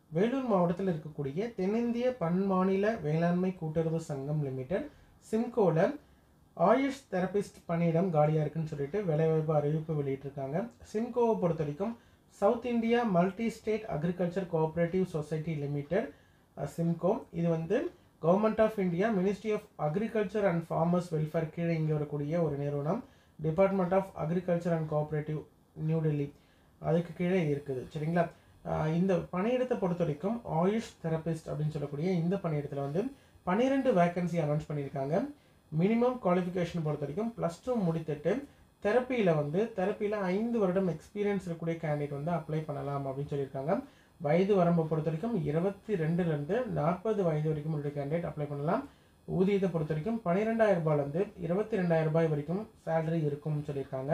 வேலூர் மாவட்டத்தில் இருக்கக்கூடிய தென்னிந்திய பன்மாநில வேளாண்மை கூட்டுறவு சங்கம் லிமிடெட் சிம்கோல ஆயுஷ் தெரபிஸ்ட் பணியிடம் காலியாக இருக்குன்னு சொல்லிட்டு வேலைவாய்ப்பு அறிவிப்பு வெளியிட்டிருக்காங்க சிம்கோவை பொறுத்த வரைக்கும் south India multi state agriculture cooperative society limited SIMCO இது வந்து government of India ministry of agriculture and farmers welfare கீழே இங்கே வரக்கூடிய ஒரு நிறுவனம் department of agriculture and cooperative New Delhi அதுக்கு கீழே இருக்குது சரிங்களா ஆஹ் இந்த பணியிடத்தை பொறுத்த வரைக்கும் ஆயுஷ் தெரபிஸ்ட் அப்படின்னு சொல்லக்கூடிய இந்த பணியிடத்தில் வந்து பன்னிரெண்டு வேகன்சி அனௌன்ஸ் பண்ணியிருக்காங்க மினிமம் குவாலிஃபிகேஷன் பொறுத்த வரைக்கும் ப்ளஸ் டூ முடித்துட்டு தெரப்பியில் வந்து தெரப்பியில் ஐந்து வருடம் எக்ஸ்பீரியன்ஸ் இருக்கக்கூடிய கேண்டிடேட் வந்து அப்ளை பண்ணலாம் அப்படின்னு சொல்லியிருக்காங்க வயது வரம்பை பொறுத்த வரைக்கும் இருபத்தி ரெண்டுலேருந்து நாற்பது வயது வரைக்கும் உள்ள கேண்டிடேட் அப்ளை பண்ணலாம் ஊதியத்தை பொறுத்த வரைக்கும் பன்னிரெண்டாயிரம் ரூபாயிலேருந்து இருபத்தி ரெண்டாயிரம் ரூபாய் வரைக்கும் சேலரி இருக்கும்னு சொல்லியிருக்காங்க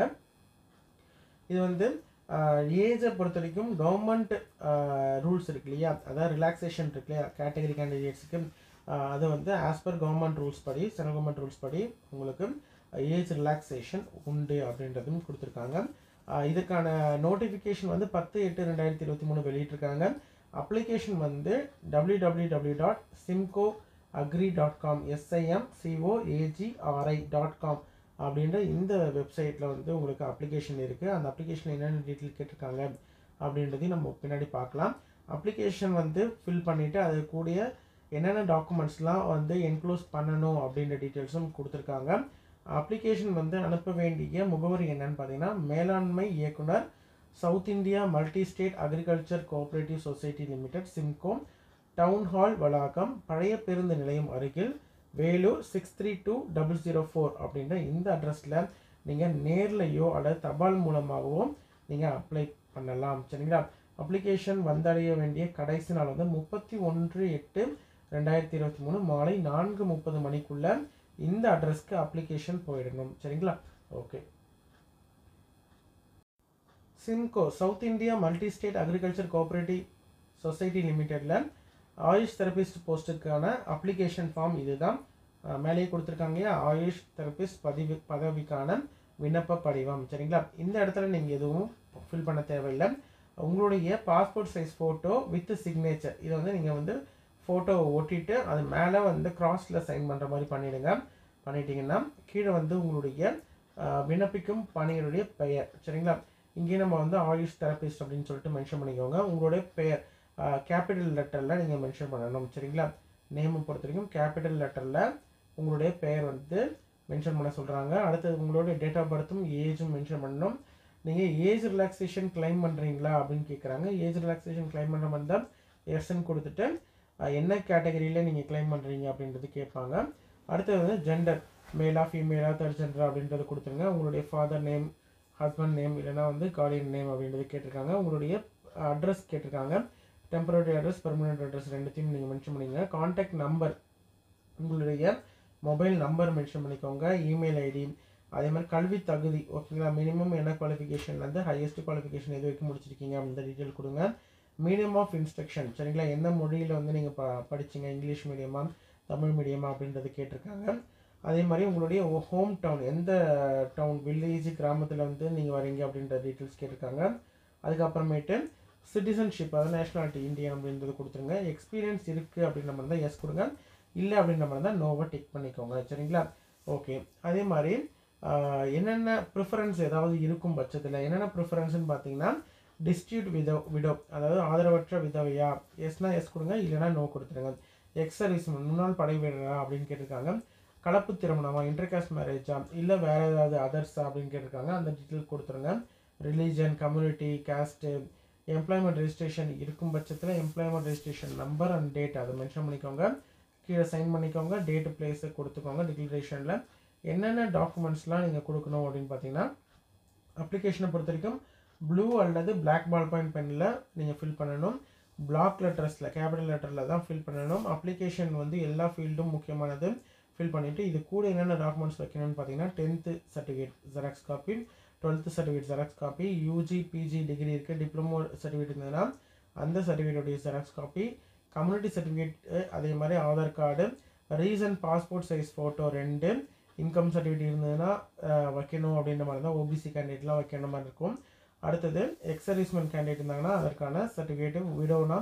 இது வந்து ஏஜை பொறுத்த வரைக்கும் கவர்மெண்ட் ரூல்ஸ் இருக்கு இல்லையா அதாவது ரிலாக்ஸேஷன் இருக்கு இல்லையா கேட்டகரி கேண்டிடேட்ஸுக்கு அது வந்து ஆஸ் பர் கவர்மெண்ட் ரூல்ஸ் படி சென்ட்ரல் கவர்மெண்ட் ரூல்ஸ் படி உங்களுக்கு ஏஜ் ரிலாக்ஸேஷன் உண்டு அப்படின்றதும் கொடுத்துருக்காங்க ஆஹ் இதுக்கான நோட்டிஃபிகேஷன் வந்து பத்து எட்டு ரெண்டாயிரத்தி இருபத்தி மூணு வெளியிட்டிருக்காங்க அப்ளிகேஷன் வந்து W W W dot SIMCO agri dot com S I M C O A G R I dot com அப்படின்ற இந்த வெப்சைட்டில் வந்து உங்களுக்கு அப்ளிகேஷன் இருக்குது அந்த அப்ளிகேஷன் என்னென்ன டீட்டெயில் கேட்டிருக்காங்க அப்படின்றதையும் நம்ம பின்னாடி பார்க்கலாம் அப்ளிகேஷன் வந்து ஃபில் பண்ணிவிட்டு அது கூடிய என்னென்ன டாக்குமெண்ட்ஸ்லாம் வந்து என்க்ளோஸ் பண்ணணும் அப்படின்ற டீட்டெயில்ஸும் கொடுத்துருக்காங்க அப்ளிகேஷன் வந்து அனுப்ப வேண்டிய முகவரி என்னன்னு பார்த்தீங்கன்னா மேலாண்மை இயக்குனர் south India multi state agriculture cooperative society limited SIMCO town hall வளாகம் பழைய பேருந்து நிலையம் அருகில் Vellore six three two double zero four அப்படின்ற இந்த அட்ரஸில் நீங்கள் நேர்லையோ அல்லது தபால் மூலமாகவோ நீங்கள் அப்ளை பண்ணலாம் சரிங்களா அப்ளிகேஷன் வந்தடைய வேண்டிய கடைசி நாள் வந்து முப்பத்தி ஒன்று எட்டு ரெண்டாயிரத்தி இருபத்தி மூணு மாலை நான்கு முப்பது மணிக்குள்ள இந்த அட்ரஸ்க்கு அப்ளிகேஷன் போயிடணும் சரிங்களா okay SIMCO south India multi state agriculture cooperative society லிமிடெடில் ஆயுஷ் தெரபிஸ்ட் போஸ்ட்டுக்கான அப்ளிகேஷன் ஃபார்ம் இதுதான் அஹ் மேலேயே கொடுத்துருக்காங்க இல்லையா ஆயுஷ் தெரபிஸ்ட் பதிவு பதவிக்கான விண்ணப்ப படிவம் சரிங்களா இந்த இடத்துல நீங்கள் எதுவும் ஃபில் பண்ண தேவையில்லை உங்களுடைய passport size photo with signature இதை வந்து நீங்கள் வந்து ஃபோட்டோவை ஒட்டிட்டு அது மேலே வந்து கிராஸில் சைன் பண்ணுற மாதிரி பண்ணிடுங்க பண்ணிட்டீங்கன்னா கீழே வந்து உங்களுடைய அஹ், விண்ணப்பிக்கும் பணியினுடைய பெயர் சரிங்களா இங்கே நம்ம வந்து ஆயுஷ் தெரபிஸ்ட் அப்படின்னு சொல்லிட்டு மென்ஷன் பண்ணிக்கோங்க உங்களுடைய பெயர் கேபிட்டல் லெட்டரில் நீங்கள் மென்ஷன் பண்ணணும் சரிங்களா நேமை பொறுத்த வரைக்கும் கேபிட்டல் லெட்டரில் உங்களுடைய பெயர் வந்து மென்ஷன் பண்ண சொல்கிறாங்க அடுத்தது உங்களுடைய டேட் ஆஃப் பர்த்தும் ஏஜும் மென்ஷன் பண்ணணும் நீங்கள் ஏஜ் ரிலாக்ஸேஷன் கிளைம் பண்ணுறீங்களா அப்படின்னு கேட்குறாங்க ஏஜ் ரிலாக்ஸேஷன் கிளைம் பண்ணுற மாதிரி தான் எஸ்ன்னு கொடுத்துட்டு அஹ், என்ன கேட்டகரியில் நீங்கள் கிளைம் பண்ணுறீங்க அப்படின்றது கேட்பாங்க அடுத்தது வந்து ஜெண்டர் மேலா ஃபீமேலா தேர்ட் ஜெண்டர் அப்படின்றது கொடுத்துருங்க உங்களுடைய ஃபாதர் நேம் ஹஸ்பண்ட் நேம் இல்லைனா வந்து கார்டியன் நேம் அப்படின்றது கேட்டிருக்காங்க உங்களுடைய அட்ரஸ் கேட்டிருக்காங்க டெம்பரரி அட்ரஸ் பெர்மனெண்ட் அட்ரஸ் ரெண்டுத்தையும் நீங்கள் மென்ஷன் பண்ணிங்க காண்டாக்ட் நம்பர் உங்களுடைய மொபைல் நம்பர் மென்ஷன் பண்ணிக்கோங்க இமெயில் ஐடி அதே மாதிரி கல்வி தகுதி ஓகேங்களா மினிமம் என்ன குவாலிஃபிகேஷன்லேருந்து ஹையஸ்ட் குவாலிஃபிகேஷன் எது வரைக்கும் முடிச்சிருக்கீங்க அப்படின்ற டீட்டெயில் கொடுங்க மீடியம் ஆஃப் இன்ஸ்ட்ரக்ஷன் சரிங்களா எந்த மொழியில் வந்து நீங்கள் ப படிச்சீங்க இங்கிலீஷ் மீடியமா தமிழ் மீடியமா அப்படின்றது கேட்டிருக்காங்க அதே மாதிரி உங்களுடைய ஹோம் டவுன் எந்த டவுன் வில்லேஜ் கிராமத்தில் வந்து நீங்கள் வரீங்க அப்படின்ற டீட்டெயில்ஸ் கேட்டிருக்காங்க அதுக்கப்புறமேட்டு சிட்டிசன்ஷிப் அதாவது நேஷனாலிட்டி இந்தியன் அப்படின்றது கொடுத்துருங்க எக்ஸ்பீரியன்ஸ் இருக்குது அப்படின்ற மாதிரி தான் எஸ் கொடுங்க இல்லை அப்படின்ற மாதிரி தான் நோவை டிக் பண்ணிக்கோங்க சரிங்களா ஓகே அதே மாதிரி ஆஹ், என்னென்ன ப்ரிஃபரன்ஸ் ஏதாவது இருக்கும் பட்சத்தில் என்னென்ன ப்ரிஃபரன்ஸ்னு பார்த்தீங்கன்னா டிஸ்ட்ரியூட் விதோ விடோ அதாவது ஆதரவற்ற விதவையா எஸ்னா எஸ் கொடுங்க இல்லைனா நோ கொடுத்துருங்க எக்ஸ் சர்வீஸ் முன்னாள் படை வீரரா அப்படின்னு கேட்டிருக்காங்க கலப்பு திருமணமா இன்டர்காஸ்ட் மேரேஜா இல்லை வேறு ஏதாவது அதர்ஸா அப்படின்னு கேட்டிருக்காங்க அந்த டீட்டெயில் கொடுத்துருங்க religion community caste employment registration இருக்கும் பட்சத்தில் employment registration number and date அதை மென்ஷன் பண்ணிக்கோங்க கீழே சைன் பண்ணிக்கோங்க டேட்டு பிளேஸை கொடுத்துக்கோங்க டிக்ளரேஷனில் என்னென்ன டாக்குமெண்ட்ஸ்லாம் நீங்கள் கொடுக்கணும் அப்படின்னு பார்த்தீங்கன்னா அப்ளிகேஷனை பொறுத்த வரைக்கும் ப்ளூ அல்லது Black பால் பாயிண்ட் பெனில் நீங்கள் ஃபில் பண்ணணும் பிளாக் லெட்டர்ஸில் கேபிட்டல் லெட்டரில் தான் ஃபில் பண்ணணும் அப்ளிகேஷன் வந்து எல்லா ஃபீல்டும் முக்கியமானது ஃபில் பண்ணிவிட்டு இது கூட என்னென்ன டாக்குமெண்ட்ஸ் வைக்கணும்னு பார்த்தீங்கன்னா tenth certificate xerox copy twelfth certificate xerox copy UG PG degree இருக்குது டிப்ளமோ சர்டிஃபிகேட் இருந்ததுன்னா அந்த சர்டிஃபிகேட்டுடைய ஜெராக்ஸ் காப்பி கம்யூனிட்டி சர்டிஃபிகேட் அதே மாதிரி Aadhaar card recent passport size photo ரெண்டு இன்கம் சர்டிஃபிகேட் இருந்ததுன்னா அஹ், வைக்கணும் அப்படின்ற மாதிரி தான் ஓபிசி கேண்டிடேட்லாம் வைக்கிற மாதிரி இருக்கும் அடுத்தது எக்ஸ் சர்வீஸ்மேன் கேண்டிடேட் இருந்தாங்கன்னா அதற்கான சர்டிஃபிகேட்டு விடோனா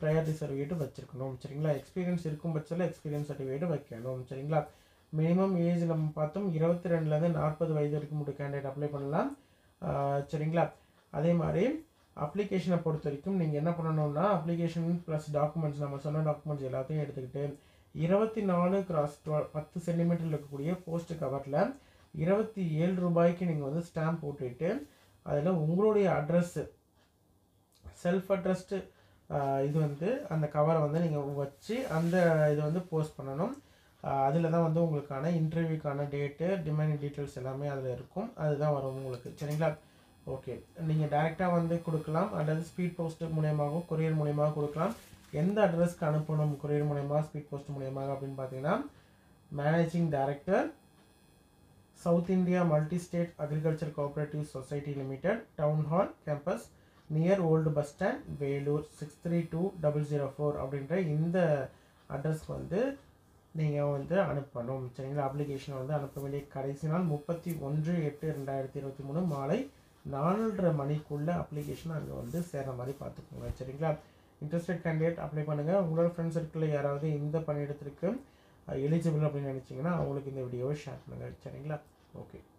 ப்ரையாரிட்டி சர்டிஃபிகேட் வச்சுருக்கணும் சரிங்களா எக்ஸ்பீரியன்ஸ் இருக்கும் பட்சத்தில் எக்ஸ்பீரியன்ஸ் சர்டிஃபிகேட் வைக்கணும் சரிங்களா மினிமம் ஏஜ் நம்ம பார்த்தோம் இருபத்தி ரெண்டுலேருந்து நாற்பது வயது வரைக்கும் ஒரு கேண்டிடேட் அப்ளை பண்ணலாம் ஆஹ் சரிங்களா அதே மாதிரி அப்ளிகேஷனை பொறுத்த வரைக்கும் நீங்கள் என்ன பண்ணணும்னா அப்ளிகேஷன் ப்ளஸ் டாக்குமெண்ட்ஸ் நம்ம சொன்ன டாக்குமெண்ட்ஸ் எல்லாத்தையும் எடுத்துக்கிட்டு இருபத்தி நாலு கிராஸ் பத்து சென்டிமீட்டரில் இருக்கக்கூடிய போஸ்ட் கவரில் இருபத்தி ஏழு ரூபாய்க்கு நீங்கள் வந்து ஸ்டாம்ப் போட்டுட்டு அதில் உங்களுடைய அட்ரஸ்ஸு செல்ஃப் அட்ரஸ்டு இது வந்து அந்த கவரை வந்து நீங்கள் வச்சு அந்த இது வந்து போஸ்ட் பண்ணணும் அதில் தான் வந்து உங்களுக்கான இன்டர்வியூக்கான டேட்டு டிமாண்டிங் டீட்டெயில்ஸ் எல்லாமே அதில் இருக்கும் அதுதான் வரும் உங்களுக்கு சரிங்களா ஓகே நீங்கள் டைரெக்டாக வந்து கொடுக்கலாம் அல்லது ஸ்பீட் போஸ்ட் மூலியமாகவும் கொரியர் மூலியமாக கொடுக்கலாம் எந்த அட்ரஸ்க்கு அனுப்பணும் கொரியர் மூலியமாக ஸ்பீட் போஸ்ட் மூலியமாக அப்படின்னு பார்த்தீங்கன்னா managing director south India multi state agriculture cooperative society limited town hall campus near old bus stand Vellore six three two double zero four அப்படின்ற இந்த அட்ரஸ்க்கு வந்து நீங்கள் வந்து அனுப்பணும் சரிங்களா அப்ளிகேஷனை வந்து அனுப்ப வேண்டிய கடைசி நாள் முப்பத்தி ஒன்று எட்டு ரெண்டாயிரத்தி இருபத்தி மூணு மாலை நாலரை மணிக்குள்ளே அப்ளிகேஷன் அங்கே வந்து சேர்ற மாதிரி பார்த்துக்கோங்க சரிங்களா இன்ட்ரெஸ்டட் கேண்டிடேட் அப்ளை பண்ணுங்கள் உங்களோட ஃப்ரெண்ட்ஸ் சர்க்கிளில் யாராவது இந்த பணியிடத்திற்கு எலிஜிபிள் அப்படின்னு நினச்சிங்கன்னா அவங்களுக்கு இந்த வீடியோவை ஷேர் பண்ணுங்கள் சரிங்களா ஓகே